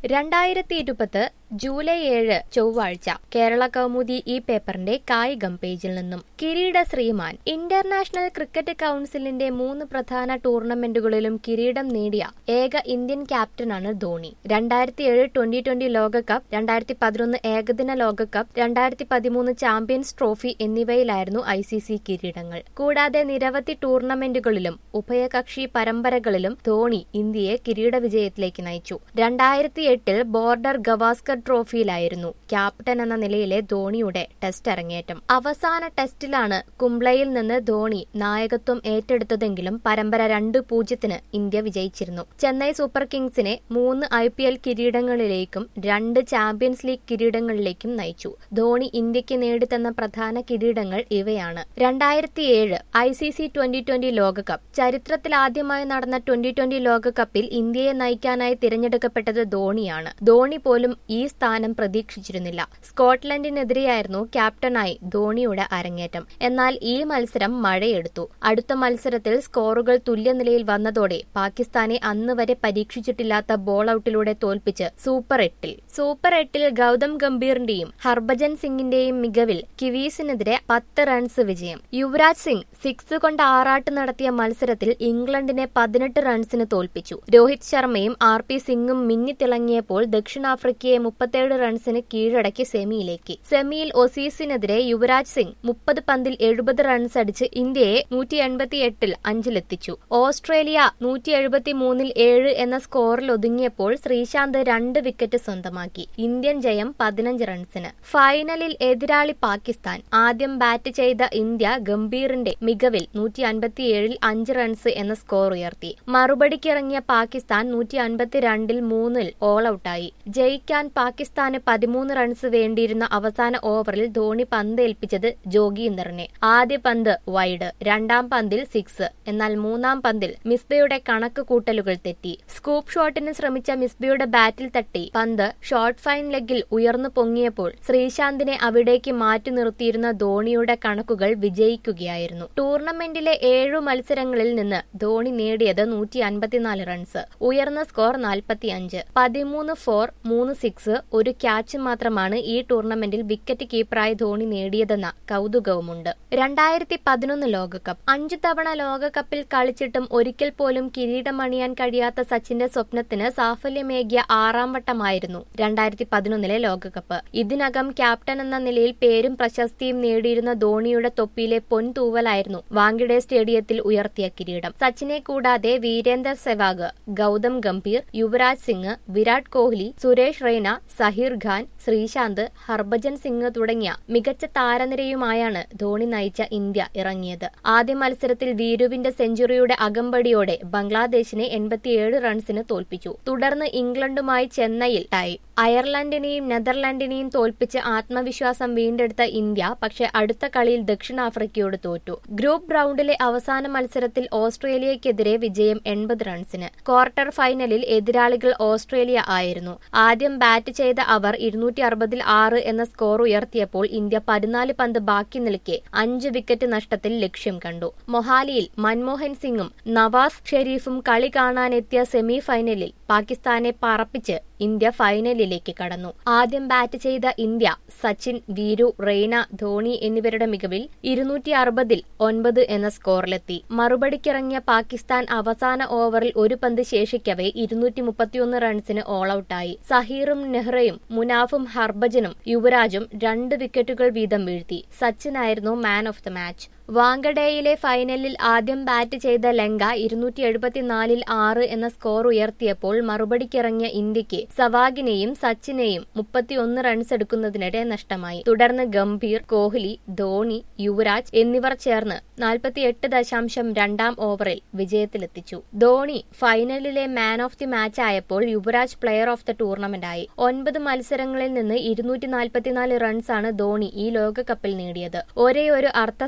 രണ്ടായിരത്തി ഇരുപത് ജൂലൈ ഏഴ് ചൊവ്വാഴ്ച കേരള കൗമുദി ഈ പേപ്പറിന്റെ കായികം പേജിൽ നിന്നും കിരീട ശ്രീമാൻ ഇന്റർനാഷണൽ ക്രിക്കറ്റ് കൌൺസിലിന്റെ മൂന്ന് പ്രധാന ടൂർണമെന്റുകളിലും കിരീടം നേടിയ ഏക ഇന്ത്യൻ ക്യാപ്റ്റനാണ് ധോണി രണ്ടായിരത്തി ഏഴ് ട്വന്റി ട്വന്റി ലോകകപ്പ് രണ്ടായിരത്തി പതിനൊന്ന് ഏകദിന ലോകകപ്പ് രണ്ടായിരത്തി പതിമൂന്ന് ചാമ്പ്യൻസ് ട്രോഫി എന്നിവയിലായിരുന്നു ഐ സി സി കിരീടങ്ങൾ കൂടാതെ നിരവധി ടൂർണമെന്റുകളിലും ഉഭയകക്ഷി പരമ്പരകളിലും ധോണി ഇന്ത്യയെ കിരീട വിജയത്തിലേക്ക് നയിച്ചു രണ്ടായിരത്തി എട്ടിൽ ബോർഡർ ഗവാസ്കർ ട്രോഫിയിലായിരുന്നു ക്യാപ്റ്റൻ എന്ന നിലയിലെ ധോണിയുടെ ടെസ്റ്റ് അരങ്ങേറ്റം അവസാന ടെസ്റ്റിലാണ് കുംബ്ലയിൽ നിന്ന് ധോണി നായകത്വം ഏറ്റെടുത്തതെങ്കിലും പരമ്പര രണ്ട് പൂജ്യത്തിന് ഇന്ത്യ വിജയിച്ചിരുന്നു ചെന്നൈ സൂപ്പർ കിങ്സിനെ മൂന്ന് ഐ പി എൽ കിരീടങ്ങളിലേക്കും രണ്ട് ചാമ്പ്യൻസ് ലീഗ് കിരീടങ്ങളിലേക്കും നയിച്ചു ധോണി ഇന്ത്യക്ക് നേടിത്തന്ന പ്രധാന കിരീടങ്ങൾ ഇവയാണ് രണ്ടായിരത്തിയേഴ് I C C twenty twenty ലോകകപ്പ് ചരിത്രത്തിലാദ്യമായി നടന്ന ട്വന്റി ട്വന്റി ലോകകപ്പിൽ ഇന്ത്യയെ നയിക്കാനായി തിരഞ്ഞെടുക്കപ്പെട്ടത് ധോണിയാണ് ധോണി പോലും ഈ സ്ഥാനം പ്രതീക്ഷിച്ചിരുന്നില്ല സ്കോട്ട്ലൻഡിനെതിരെയായിരുന്നു ക്യാപ്റ്റനായി ധോണിയുടെ അരങ്ങേറ്റം എന്നാൽ ഈ മത്സരം മഴയെടുത്തു അടുത്ത മത്സരത്തിൽ സ്കോറുകൾ തുല്യനിലയിൽ വന്നതോടെ പാകിസ്ഥാനെ അന്ന് വരെ പരീക്ഷിച്ചിട്ടില്ലാത്ത ബോൾ ഔട്ടിലൂടെ തോൽപ്പിച്ച് സൂപ്പർ എട്ടിൽ സൂപ്പർ എട്ടിൽ ഗൗതം ഗംഭീറിന്റെയും ഹർഭജൻ സിംഗിന്റെയും മികവിൽ കിവീസിനെതിരെ പത്ത് റൺസ് വിജയം യുവരാജ് സിംഗ് സിക്സ് കൊണ്ട് ആറാട്ട് നടത്തിയ മത്സരത്തിൽ ഇംഗ്ലണ്ടിനെ പതിനെട്ട് റൺസിന് തോൽപ്പിച്ചു രോഹിത് ശർമ്മയും ആർ പി സിംഗും മിന്നിത്തിളങ്ങിയപ്പോൾ ദക്ഷിണാഫ്രിക്കയെ മുപ്പത്തേഴ് റൺസിന് കീഴടക്കി സെമിയിലേക്ക് സെമിയിൽ ഒസീസിനെതിരെ യുവരാജ് സിംഗ് മുപ്പത് പന്തിൽ എഴുപത് റൺസ് അടിച്ച് ഇന്ത്യയെ നൂറ്റി എൺപത്തി എട്ടിൽ അഞ്ചിലെത്തിച്ചു ഓസ്ട്രേലിയ നൂറ്റി എഴുപത്തി മൂന്നിൽ ഏഴ് എന്ന സ്കോറിൽ ഒതുങ്ങിയപ്പോൾ ശ്രീശാന്ത് രണ്ട് വിക്കറ്റ് സ്വന്തമാക്കി ഇന്ത്യൻ ജയം പതിനഞ്ച് റൺസിന് ഫൈനലിൽ എതിരാളി പാകിസ്ഥാൻ ആദ്യം ബാറ്റ് ചെയ്ത ഇന്ത്യ ഗംഭീറിന്റെ മികവിൽ നൂറ്റി അൻപത്തിയേഴിൽ അഞ്ച് റൺസ് എന്ന സ്കോർ ഉയർത്തി മറുപടിക്കിറങ്ങിയ പാകിസ്ഥാൻ നൂറ്റി അൻപത്തിരണ്ടിൽ മൂന്നിൽ ഓൾ ഔട്ടായി ജയിക്കാൻ പാകിസ്ഥാന് പതിമൂന്ന് റൺസ് വേണ്ടിയിരുന്ന അവസാന ഓവറിൽ ധോണി പന്ത് ഏൽപ്പിച്ചത് ജോഗീന്ദറിനെ ആദ്യ പന്ത് വൈഡ് രണ്ടാം പന്തിൽ സിക്സ് എന്നാൽ മൂന്നാം പന്തിൽ മിസ്ബയുടെ കണക്ക് കൂട്ടലുകൾ തെറ്റി സ്കൂപ്പ് ഷോട്ടിന് ശ്രമിച്ച മിസ്ബയുടെ ബാറ്റിൽ തട്ടി പന്ത് ഷോർട്ട് ഫൈൻ ലെഗിൽ ഉയർന്നു പൊങ്ങിയപ്പോൾ ശ്രീശാന്തിനെ അവിടേക്ക് മാറ്റി നിർത്തിയിരുന്ന ധോണിയുടെ കണക്കുകൾ വിജയിക്കുകയായിരുന്നു ടൂർണമെന്റിലെ ഏഴു മത്സരങ്ങളിൽ നിന്ന് ധോണി നേടിയത് നൂറ്റി അൻപത്തിനാല് റൺസ് ഉയർന്ന സ്കോർ നാൽപ്പത്തിയഞ്ച് പതിമൂന്ന് ഫോർ മൂന്ന് സിക്സ് ഒരു ക്യാച്ച് മാത്രമാണ് ഈ ടൂർണമെന്റിൽ വിക്കറ്റ് കീപ്പറായി ധോണി നേടിയതെന്ന കൗതുകവുമുണ്ട് രണ്ടായിരത്തി പതിനൊന്ന് ലോകകപ്പ് അഞ്ചു തവണ ലോകകപ്പിൽ കളിച്ചിട്ടും ഒരിക്കൽ പോലും കിരീടമണിയാൻ കഴിയാത്ത സച്ചിന്റെ സ്വപ്നത്തിന് സാഫല്യമേകിയ ആറാം വട്ടമായിരുന്നു രണ്ടായിരത്തി പതിനൊന്നിലെ ലോകകപ്പ് ഇതിനകം ക്യാപ്റ്റൻ എന്ന നിലയിൽ പേരും പ്രശസ്തിയും നേടിയിരുന്ന ധോണിയുടെ തൊപ്പിയിലെ പൊൻതൂവലായിരുന്നു വാങ്കിഡെ സ്റ്റേഡിയത്തിൽ ഉയർത്തിയ കിരീടം സച്ചിനെ കൂടാതെ വീരേന്ദർ സെവാഗ് ഗൗതം ഗംഭീർ യുവരാജ് സിംഗ് വിരാട് കോഹ്ലി സുരേഷ് റെയ്ന സഹീർ ഖാൻ ശ്രീശാന്ത് ഹർഭജൻ സിംഗ് തുടങ്ങിയ മികച്ച താരനിരയുമായാണ് ധോണി നയിച്ച ഇന്ത്യ ഇറങ്ങിയത് ആദ്യ മത്സരത്തിൽ വീരുവിന്റെ സെഞ്ചുറിയുടെ അകമ്പടിയോടെ ബംഗ്ലാദേശിനെ എൺപത്തിയേഴ് റൺസിന് തോൽപ്പിച്ചു തുടർന്ന് ഇംഗ്ലണ്ടുമായി ചെന്നൈയിൽ ടൈ അയർലൻഡിനെയും നെതർലൻഡിനെയും തോൽപ്പിച്ച് ആത്മവിശ്വാസം വീണ്ടെടുത്ത ഇന്ത്യ പക്ഷേ അടുത്ത കളിയിൽ ദക്ഷിണാഫ്രിക്കയോട് തോറ്റു ഗ്രൂപ്പ് റൌണ്ടിലെ അവസാന മത്സരത്തിൽ ഓസ്ട്രേലിയക്കെതിരെ വിജയം എൺപത് റൺസിന് ക്വാർട്ടർ ഫൈനലിൽ എതിരാളികൾ ഓസ്ട്രേലിയ ആയിരുന്നു ആദ്യം ബാറ്റ് ചെയ്ത അവർ ഇരുന്നൂറ്റി അറുപതിൽ ആറ് എന്ന സ്കോർ ഉയർത്തിയപ്പോൾ ഇന്ത്യ പതിനാല് പന്ത് ബാക്കി നിൽക്കെ അഞ്ച് വിക്കറ്റ് നഷ്ടത്തിൽ ലക്ഷ്യം കണ്ടു മൊഹാലിയിൽ മൻമോഹൻ സിംഗും നവാസ് ഷെരീഫും കളി കാണാനെത്തിയ സെമി ഫൈനലിൽ പാകിസ്ഥാനെ പറപ്പിച്ച് ഇന്ത്യ ഫൈനലിലേക്ക് കടന്നു ആദ്യം ബാറ്റ് ചെയ്ത ഇന്ത്യ സച്ചിൻ വീരു റെയ്ന ധോണി എന്നിവരുടെ മികവിൽ ഇരുന്നൂറ്റി അറുപതിൽ ഒൻപത് എന്ന സ്കോറിലെത്തി മറുപടിക്കിറങ്ങിയ പാകിസ്ഥാൻ അവസാന ഓവറിൽ ഒരു പന്ത് ശേഷിക്കവേ ഇരുന്നൂറ്റി മുപ്പത്തിയൊന്ന് റൺസിന് ഓൾ ഔട്ടായി സഹീറും നെഹ്റയും മുനാഫും ഹർഭജനും യുവരാജും രണ്ട് വിക്കറ്റുകൾ വീതം വീഴ്ത്തി സച്ചിനായിരുന്നു മാൻ ഓഫ് ദ മാച്ച് വാങ്കഡേയിലെ ഫൈനലിൽ ആദ്യം ബാറ്റ് ചെയ്ത ലങ്ക ഇരുന്നൂറ്റി എഴുപത്തിനാലിൽ ആറ് എന്ന സ്കോർ ഉയർത്തിയപ്പോൾ മറുപടിക്കിറങ്ങിയ ഇന്ത്യക്ക് സവാഗിനെയും സച്ചിനെയും മുപ്പത്തിയൊന്ന് റൺസ് എടുക്കുന്നതിനിടെ നഷ്ടമായി തുടർന്ന് ഗംഭീർ കോഹ്ലി ധോണി യുവരാജ് എന്നിവർ ചേർന്ന് നാൽപ്പത്തിയെട്ട് ദശാംശം രണ്ടാം ഓവറിൽ വിജയത്തിലെത്തിച്ചു ധോണി ഫൈനലിലെ മാൻ ഓഫ് ദി മാച്ച് ആയപ്പോൾ യുവരാജ് പ്ലെയർ ഓഫ് ദ ടൂർണമെന്റായി ഒൻപത് മത്സരങ്ങളിൽ നിന്ന് ഇരുന്നൂറ്റി നാൽപ്പത്തിനാല് റൺസാണ് ധോണി ഈ ലോകകപ്പിൽ നേടിയത് ഒരേ ഒരു അർദ്ധ സെഞ്ചുറി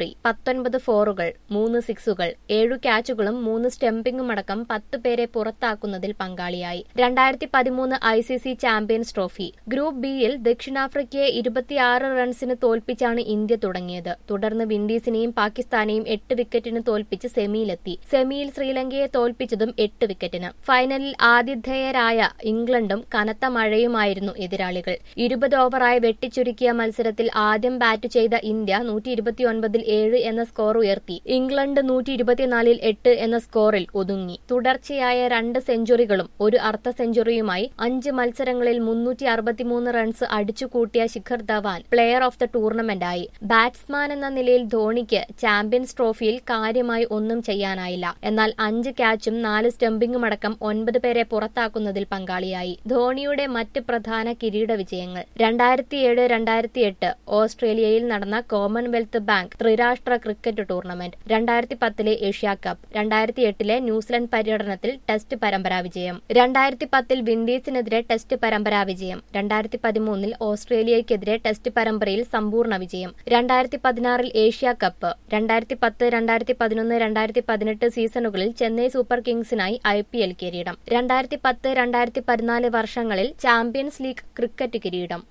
സെഞ്ചുറി പത്തൊൻപത് ഫോറുകൾ മൂന്ന് സിക്സുകൾ ഏഴു ക്യാച്ചുകളും മൂന്ന് സ്റ്റംപിംഗും അടക്കം പത്ത് പേരെ പുറത്താക്കുന്നതിൽ പങ്കാളിയായി രണ്ടായിരത്തി പതിമൂന്ന് I C C champions trophy group ബിയിൽ ദക്ഷിണാഫ്രിക്കയെ ഇരുപത്തിയാറ് റൺസിന് തോൽപ്പിച്ചാണ് ഇന്ത്യ തുടങ്ങിയത് തുടർന്ന് വിൻഡീസിനെയും പാകിസ്ഥാനെയും എട്ട് വിക്കറ്റിന് തോൽപ്പിച്ച് സെമിയിലെത്തി സെമിയിൽ ശ്രീലങ്കയെ തോൽപ്പിച്ചതും എട്ട് വിക്കറ്റിന് ഫൈനലിൽ ആതിഥേയരായ ഇംഗ്ലണ്ടും കനത്ത മഴയുമായിരുന്നു എതിരാളികൾ ഇരുപത് ഓവറായി വെട്ടിച്ചുരുക്കിയ മത്സരത്തിൽ ആദ്യം ബാറ്റ് ചെയ്ത ഇന്ത്യ നൂറ്റി ഇരുപത്തിയൊൻപതിൽ ഏഴ് എന്ന സ്കോർ ഉയർത്തി ഇംഗ്ലണ്ട് നൂറ്റി ഇരുപത്തിനാലിൽ എട്ട് എന്ന സ്കോറിൽ ഒതുങ്ങി തുടർച്ചയായ രണ്ട് സെഞ്ചുറികളും ഒരു അർദ്ധ സെഞ്ചുറിയുമായി അഞ്ച് മത്സരങ്ങളിൽ മുന്നൂറ്റി അറുപത്തിമൂന്ന് റൺസ് അടിച്ചുകൂട്ടിയ Shikhar Dhawan player of the ടൂർണമെന്റായി ബാറ്റ്സ്മാൻ എന്ന നിലയിൽ ധോണിക്ക് ചാമ്പ്യൻസ് ട്രോഫിയിൽ കാര്യമായി ഒന്നും ചെയ്യാനായില്ല എന്നാൽ അഞ്ച് ക്യാച്ചും നാല് സ്റ്റംപിംഗും അടക്കം ഒൻപത് പേരെ പുറത്താക്കുന്നതിൽ പങ്കാളിയായി ധോണിയുടെ മറ്റ് പ്രധാന കിരീട വിജയങ്ങൾ രണ്ടായിരത്തിയേഴ് രണ്ടായിരത്തി എട്ട് ഓസ്ട്രേലിയയിൽ നടന്ന കോമൺവെൽത്ത് ബാങ്ക് ത്രിരാഷ്ട്ര ക്രിക്കറ്റ് ടൂർണമെന്റ് രണ്ടായിരത്തി പത്തിലെ ഏഷ്യ കപ്പ് രണ്ടായിരത്തി എട്ടിലെ ന്യൂസിലൻഡ് പര്യടനത്തിൽ ടെസ്റ്റ് പരമ്പരാ വിജയം രണ്ടായിരത്തി പത്തിൽ വിൻഡീസിനെതിരെ ടെസ്റ്റ് പരമ്പരാ വിജയം രണ്ടായിരത്തി പതിമൂന്നിൽ ഓസ്ട്രേലിയയ്ക്കെതിരെ ടെസ്റ്റ് പരമ്പരയിൽ സമ്പൂർണ്ണ വിജയം രണ്ടായിരത്തി പതിനാറിൽ ഏഷ്യ കപ്പ് രണ്ടായിരത്തി പത്ത് രണ്ടായിരത്തി പതിനൊന്ന് രണ്ടായിരത്തി പതിനെട്ട് സീസണുകളിൽ ചെന്നൈ സൂപ്പർ കിങ്സിനായി ഐ പി എൽ കിരീടം രണ്ടായിരത്തി പത്ത് രണ്ടായിരത്തി പതിനാല് വർഷങ്ങളിൽ ചാമ്പ്യൻസ് ലീഗ് ക്രിക്കറ്റ് കിരീടം